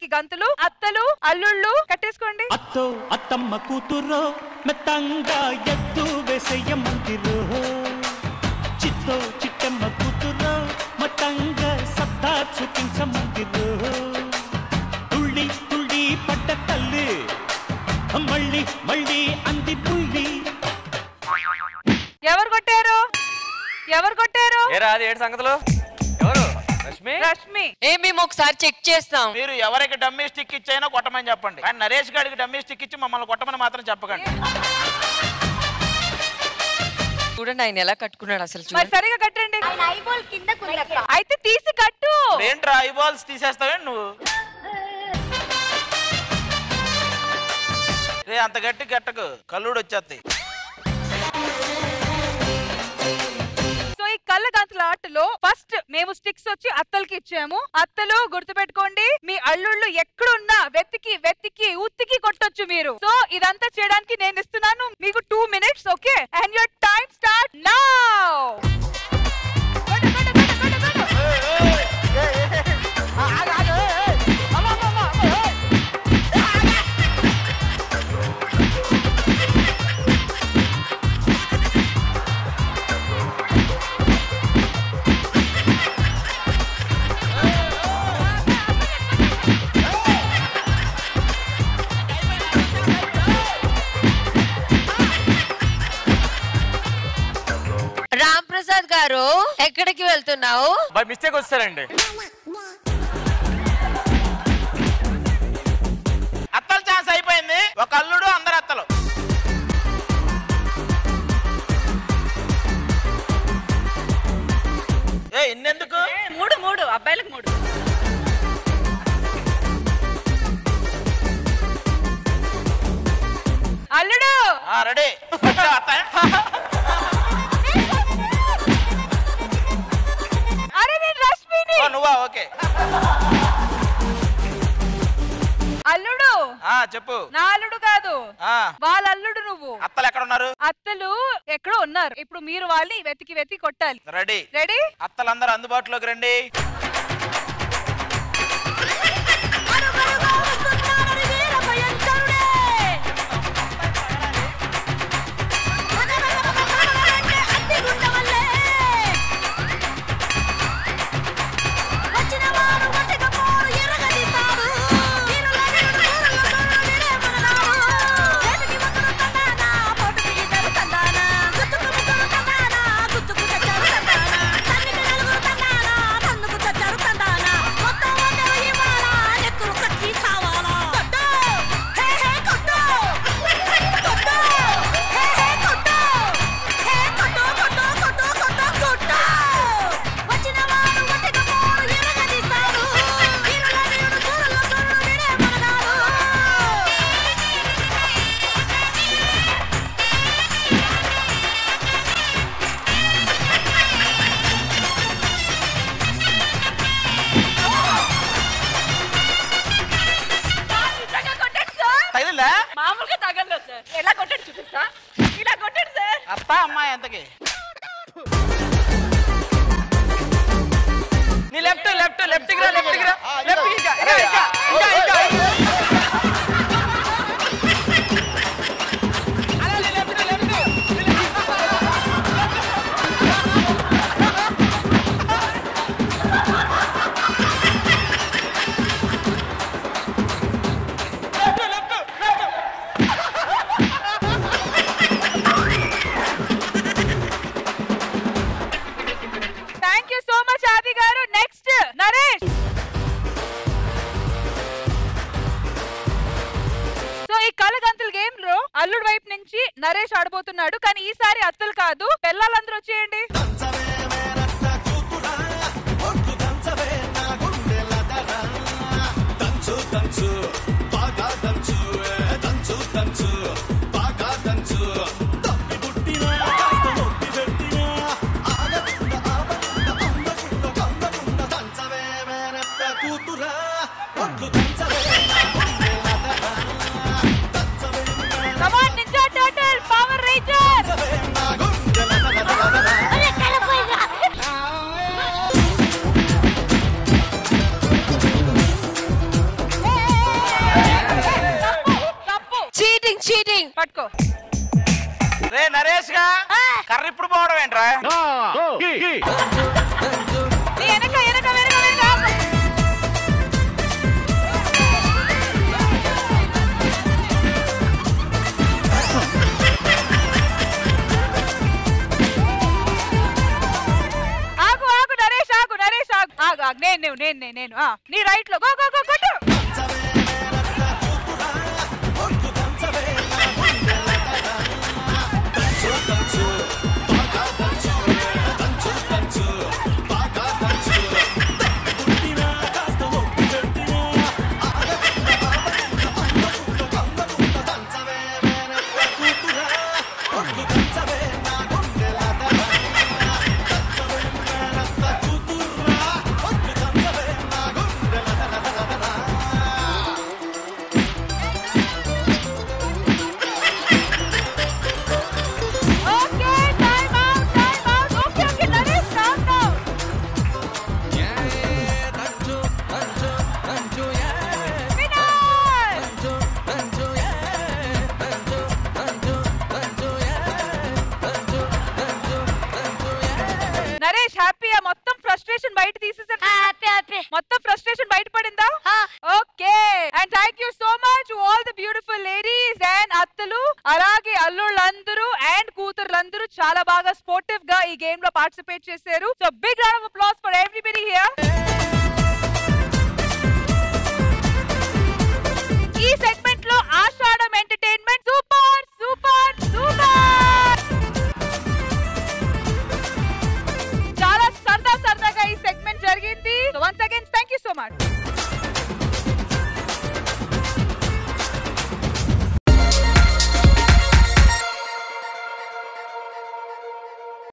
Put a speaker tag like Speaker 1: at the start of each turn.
Speaker 1: గంతులకి గంతులు అత్తలు అల్లుళ్ళు కట్టేసుకోండి
Speaker 2: అత్తో అత్తమ్మ కూతురో మెత్తంగా ఎత్తు వేసేయమంతిరో చిత్తో చిట్టమ్మ కూతురో మతంగా సత్తా చూపించమంతిరో తుళ్ళి తుళ్ళి పడ్డ తల్లి మళ్ళీ మళ్ళీ అంది పుల్లి
Speaker 1: ఎవరు కొట్టారు ఎవరు కొట్టారు
Speaker 3: ఏరా అది ఏడు సంగతులు ఎవరు రష్మి
Speaker 1: రష్మి
Speaker 4: ఏ మేము ఒకసారి చెక్ చేస్తాం
Speaker 5: మీరు ఎవరికి డమ్మీ స్టిక్ ఇచ్చైనా కొట్టమని చెప్పండి కానీ నరేష్ గారికి డమ్మీ స్టిక్ ఇచ్చి మమ్మల్ని కొట్టమని మాత్రం చెప్పకండి
Speaker 4: చూడండి ఆయన ఎలా కట్టుకున్నాడు అసలు
Speaker 1: మరి
Speaker 4: చూడండి
Speaker 1: సరిగా కట్టండి
Speaker 6: ఐబాల్ కింద
Speaker 1: అయితే తీసి కట్టు
Speaker 5: ఏంట్రా ఐ బాల్స్ తీసేస్తావేంటి నువ్వు రే అంత గట్టి గట్టకు కల్లుడు వచ్చేస్తాయి
Speaker 1: సో ఈ కళ్ళ గంతుల ఆటలో ఫస్ట్ మేము స్టిక్స్ వచ్చి అత్తలకి ఇచ్చాము అత్తలు గుర్తుపెట్టుకోండి మీ అల్లుళ్ళు ఎక్కడున్నా వెతికి వెతికి ఉత్తికి కొట్టొచ్చు మీరు సో ఇదంతా చేయడానికి నేను ఇస్తున్నాను మీకు two minutes okay and your time start now
Speaker 4: Ram Prasad గారు ఎక్కడికి వెళ్తున్నావు
Speaker 3: బై మిస్టేక్ వస్తారండి
Speaker 5: అత్తల ఛాన్స్ అయిపోయింది ఒక అల్లుడు అందరు అత్తలు ఏ ఇన్నెందుకు
Speaker 1: మూడు మూడు అబ్బాయిలకు మూడు అల్లుడు
Speaker 5: రెడీ
Speaker 1: అరే నేను రష్మిని
Speaker 5: నువ్వా ఓకే
Speaker 1: అల్లుడు
Speaker 5: ఆ చెప్పు
Speaker 1: నా అల్లుడు కాదు
Speaker 5: ఆ
Speaker 1: వాళ్ళ అల్లుడు నువ్వు
Speaker 5: అత్తలు ఎక్కడ ఉన్నారు
Speaker 1: అత్తలు ఎక్కడో ఉన్నారు ఇప్పుడు మీరు వాళ్ళని వెతికి వెతికి కొట్టాలి
Speaker 5: రెడీ
Speaker 1: రెడీ
Speaker 5: అత్తలందరూ అందుబాటులోకి రండి తగిలిందా
Speaker 1: మామూలుగా తగలదు సార్ ఎలా కొట్టాడు చూపిస్తా ఇలా కొట్టాడు సార్
Speaker 5: అత్త అమ్మాయి ఎంతకి
Speaker 3: నీ లెఫ్ట్ లెఫ్ట్ లెఫ్ట్ రా లెఫ్ట్ రా లెఫ్ట్ ఇంకా ఇంకా ఇంకా ఇంకా ఇంకా
Speaker 1: థ్యాంక్ యూ సో మచ్ ఆది గారు నెక్స్ట్ నరేష్ సో ఈ కలగంతుల గేమ్ లో అల్లుడు వైపు నుంచి నరేష్ ఆడబోతున్నాడు కానీ ఈసారి అత్తలు కాదు పిల్లలందరూ వచ్చేయండి
Speaker 7: దంచు దంచు బాగా దంచు ఏ దంచు దంచు బాగా దంచు తప్పి పుట్టినా కాస్త నొప్పి పెట్టినా ఆగకుండా ఆపకుండా అందకుండా కందకుండా దంచవే మేనత్త కూతురా ఒడ్లు దంచవే నా గుండెలదరా. దంచవే
Speaker 1: come on ninja turtle power ranger
Speaker 7: నా గుండెలదరా.
Speaker 4: చీటింగ్ చీటింగ్
Speaker 1: పట్టుకో
Speaker 5: రే నరేష్ గా కర్ర ఇప్పుడు పోవడం ఏంట్రా
Speaker 1: నీ వెనక వెనక వెనక వెనక ఆగు ఆగు నరేష్ ఆగు నరేష్ ఆగు ఆగు ఆగు నేను నేను నేను నేను నేను ఆ, నీ రైట్ లో గో గో గో కొట్టు okay time out time out okay okay Naresh calm down Vinod Naresh హ్యాపీయా మొత్తం ఫ్రస్ట్రేషన్ బయట తీసేసారు
Speaker 6: హ్యాపీ హ్యాపీ
Speaker 1: మొత్తం ఫ్రస్ట్రేషన్ బయటపడిందా okay and thank you so much all the beautiful ladies and అత్తలు అలాగే అల్లుళ్ళందరూ అండ్ కూతుర్లందరూ చాలా బాగా స్పోర్టివ్ గా ఈ గేమ్ లో పార్టిసిపేట్ చేశారు so big round of applause for everybody